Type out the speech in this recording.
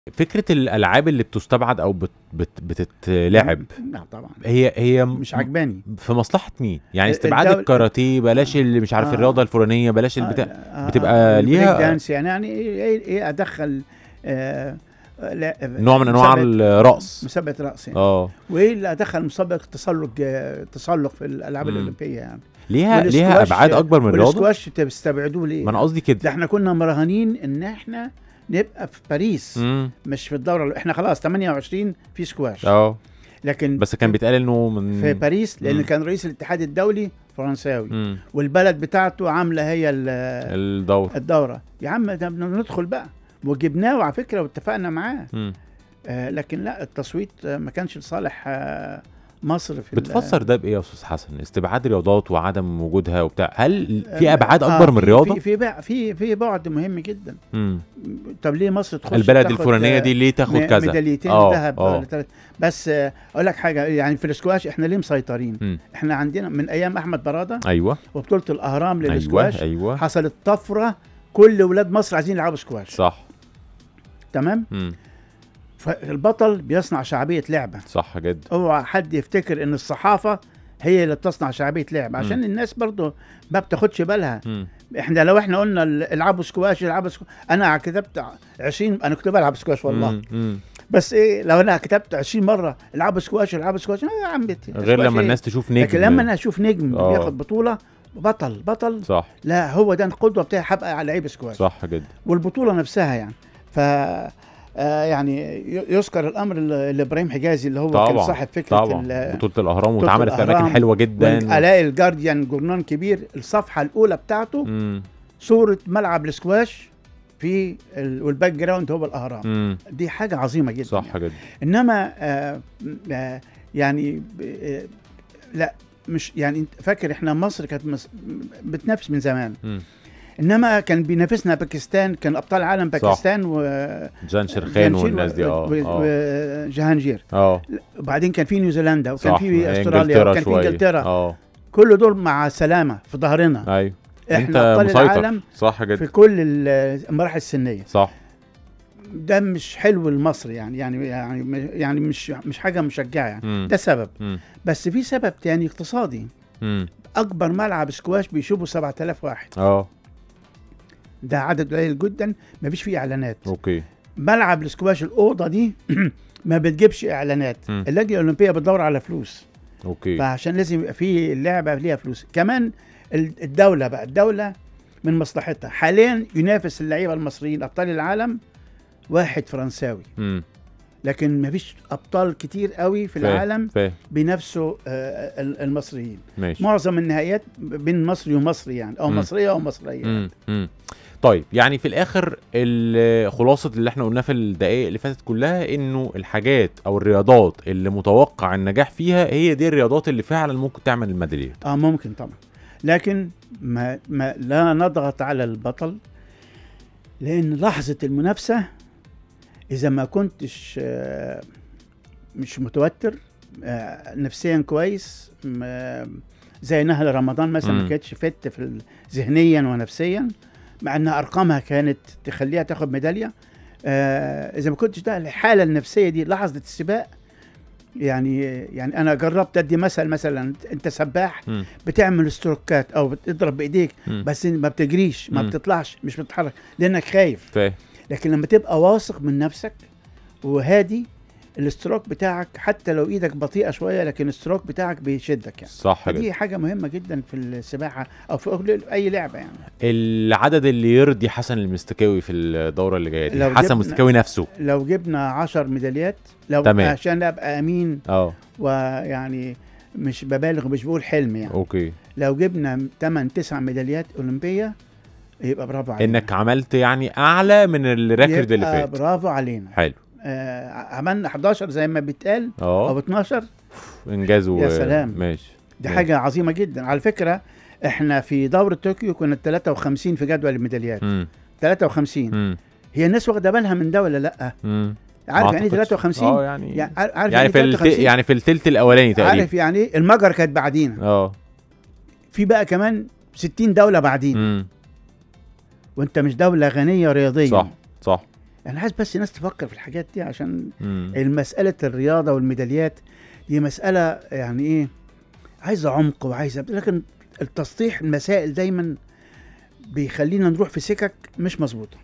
فكره الالعاب اللي بتستبعد او بت بت بتتلعب لا طبعا هي هي مش عجباني في مصلحه مين يعني ال- استبعاد الدول- الكاراتيه بلاش اللي مش عارف آه. الرياضه الفلانيه بلاش البتاع آه، بتبقى البريك ليها- دانس يعني يعني ايه إيه ادخل آه لا نوع من انواع مسابقة- الرقص مسابقه رقص يعني اه وايه اللي ادخل مسابقه تسلق آه، تسلق في الالعاب مم. الاولمبيه يعني ليها ليها والسكواش- ابعاد اكبر من الرياضه والسكواش بتستبعدوه ليه؟ ما انا قصدي كده ده احنا كنا مراهنين ان احنا نبقى في باريس امم مش في الدوره احنا خلاص 28 في سكواش اه لكن بس كان بيتقال انه من في باريس لان مم. كان رئيس الاتحاد الدولي فرنساوي مم. والبلد بتاعته عامله هي ال- الدور الدوره يا عم ده بدنا ندخل بقى وجبناه على فكره واتفقنا معاه مم. آه لكن لا التصويت آه ما كانش لصالح آه مصر في ال- بتفسر ده بايه يا استاذ حسن استبعاد رياضات وعدم وجودها وبتاع هل آه، في ابعاد آه، اكبر من في- الرياضه في في بع- في في بعد مهم جدا مم. طب ليه مصر تخش البلد تاخد، الفلانيه آه، دي ليه تاخد م- كذا ميداليتين آه، ذهب آه. ولا ثلاث بس آه، اقول لك حاجه يعني في الاسكواش احنا ليه مسيطرين مم. احنا عندنا من ايام احمد براده ايوه وبطوله الاهرام ايوه للاسكواش ايوه حصلت طفره كل ولاد مصر عايزين يلعبوا سكواش صح تمام مم. فالبطل بيصنع شعبيه لعبه صح جدا اوعى حد يفتكر ان الصحافه هي اللي بتصنع شعبيه لعبه عشان مم. الناس برضو ما بتاخدش بالها مم. احنا لو احنا قلنا ال- العبوا سكواش العبوا سكواش انا كتبت 20 انا كنت بلعب سكواش والله مم. مم. بس ايه لو انا كتبت 20 مره العبوا سكواش العبوا سكواش آه يا عم بت- غير سكواش لما إيه؟ الناس تشوف نجم لكن لما انا اشوف نجم آه. بياخد بطوله بطل بطل صح لا هو ده القدوه بتاعي هبقى على لعيب سكواش صح جدا والبطوله نفسها يعني ف آه يعني ي- يذكر الامر ال- لابراهيم حجازي اللي هو كان طبعا صاحب فكره طبعا ال- بطوله الاهرام بطولة واتعملت في اماكن الأهرام حلوه جدا الاقي الجارديان جورنان كبير الصفحه الاولى بتاعته مم. صوره ملعب السكواش في ال... والباك جراوند هو الاهرام مم. دي حاجه عظيمه جدا صح يعني. جدا انما آه آه يعني ب- آه لا مش يعني انت فاكر احنا مصر كانت مس... بتنافس من زمان مم. انما كان بينافسنا باكستان كان ابطال عالم صح. باكستان و جان شرخان جانشير والناس دي اه و- اه وجهانجير اه وبعدين كان في نيوزيلندا وكان صح في استراليا انجلترا وكان في شوية. انجلترا اه كل دول مع سلامه في ظهرنا ايوه احنا انت ابطال مسيطر العالم صح في جدا كل ال- المراحل السنيه صح ده مش حلو لمصر يعني يعني يعني يعني مش مش حاجه مشجعه يعني مم. ده سبب مم. بس في سبب تاني اقتصادي مم. اكبر ملعب سكواش بيشوفه 7000 واحد اه ده عدد قليل جدا ما فيش فيه اعلانات اوكي ملعب السكواش الاوضه دي ما بتجيبش اعلانات مم. اللجنه الاولمبيه بتدور على فلوس اوكي فعشان لازم يبقى في اللعبه ليها فلوس كمان ال- الدوله بقى الدوله من مصلحتها حاليا ينافس اللعيبه المصريين ابطال العالم واحد فرنساوي مم. لكن ما فيش ابطال كتير قوي في فاهم، العالم فاهم بينافسوا آه، ال- المصريين ماشي معظم النهائيات بين مصري ومصري يعني او مم. مصريه ومصريه مم. مم. طيب يعني في الاخر ال- خلاصه اللي احنا قلناه في الدقائق اللي فاتت كلها انه الحاجات او الرياضات اللي متوقع النجاح فيها هي دي الرياضات اللي فعلا ممكن تعمل الميداليات اه ممكن طبعا لكن ما, ما لا نضغط على البطل لان لحظه المنافسه اذا ما كنتش آه، مش متوتر آه، نفسيا كويس م- زي نهل رمضان مثلا مم. ما كانتش فت في ال- ذهنيا ونفسيا مع ان ارقامها كانت تخليها تاخد ميداليه آه، اذا ما كنتش ده الحاله النفسيه دي لحظه السباق يعني يعني انا جربت ادي مثل مثلا انت سباح مم. بتعمل ستروكات او بتضرب بايديك مم. بس ما بتجريش ما مم. بتطلعش مش بتتحرك لانك خايف فاهم لكن لما تبقى واثق من نفسك وهادي الاستروك بتاعك حتى لو ايدك بطيئه شويه لكن الاستروك بتاعك بيشدك يعني صح جدا دي حاجه مهمه جدا في السباحه او في اي لعبه يعني العدد اللي يرضي حسن المستكاوي في الدوره اللي جايه دي لو حسن جبنا- المستكاوي نفسه لو جبنا عشر ميداليات لو تمام. عشان ابقى امين اه ويعني مش ببالغ مش بقول حلم يعني اوكي لو جبنا 8 9 ميداليات اولمبيه يبقى برافو علينا انك عملت يعني اعلى من الريكورد اللي يبقى فات برافو علينا حلو آه عملنا 11 زي ما بيتقال او اه 12 انجاز و... يا سلام. ماشي دي ماشي. حاجه عظيمه جدا على فكره احنا في دوره طوكيو كنا 53 في جدول الميداليات مم. 53 مم. هي الناس واخده بالها من ده ولا لا مم. عارف ما يعني ايه أعتقدش. 53 اه يعني يعني عارف يعني, يعني إيه في الت... 53 يعني في التلت الاولاني تقريبا عارف يعني ايه المجر كانت بعدينا اه في بقى كمان 60 دوله بعدينا مم. وانت مش دوله غنيه رياضيا صح صح انا عايز بس الناس تفكر في الحاجات دي عشان مم. المسألة الرياضة والميداليات دي مسألة يعني ايه عايزة عمق وعايزة لكن التسطيح المسائل دايما بيخلينا نروح في سكك مش مظبوطة